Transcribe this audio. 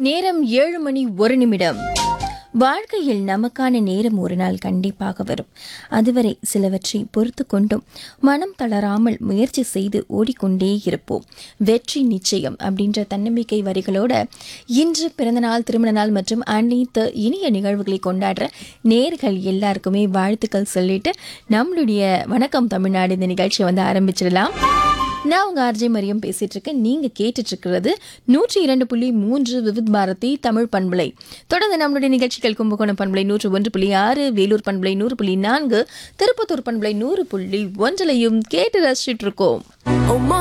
நேரம் ஏழு மணி ஒரு நிமிடம் வாழ்க்கையில் நமக்கான நேரம் ஒரு நாள் கண்டிப்பாக வரும் அதுவரை சிலவற்றை பொறுத்து கொண்டும் மனம் தளராமல் முயற்சி செய்து ஓடிக்கொண்டே இருப்போம் வெற்றி நிச்சயம் அப்படின்ற தன்னம்பிக்கை வரிகளோட இன்று பிறந்தநாள் திருமண நாள் மற்றும் அனைத்து இனிய நிகழ்வுகளை கொண்டாடுற நேர்கள் எல்லாருக்குமே வாழ்த்துக்கள் சொல்லிட்டு நம்மளுடைய வணக்கம் தமிழ்நாடு இந்த நிகழ்ச்சியை வந்து ஆரம்பிச்சிடலாம் நான் உங்க ஆர்ஜே மரியம் பேசிட்டு இருக்கேன் நீங்க கேட்டுட்டு இருக்கிறது நூற்றி இரண்டு புள்ளி மூன்று விவித் பாரதி தமிழ் பண்பலை தொடர்ந்து நம்மளுடைய நிகழ்ச்சிகள் கும்பகோணம் பண்பலை நூற்று ஒன்று புள்ளி ஆறு வேலூர் பண்பலை நூறு புள்ளி நான்கு திருப்பத்தூர் பண்பலை நூறு புள்ளி ஒன்றிலையும் கேட்டு ரசிச்சிட்டு இருக்கோம்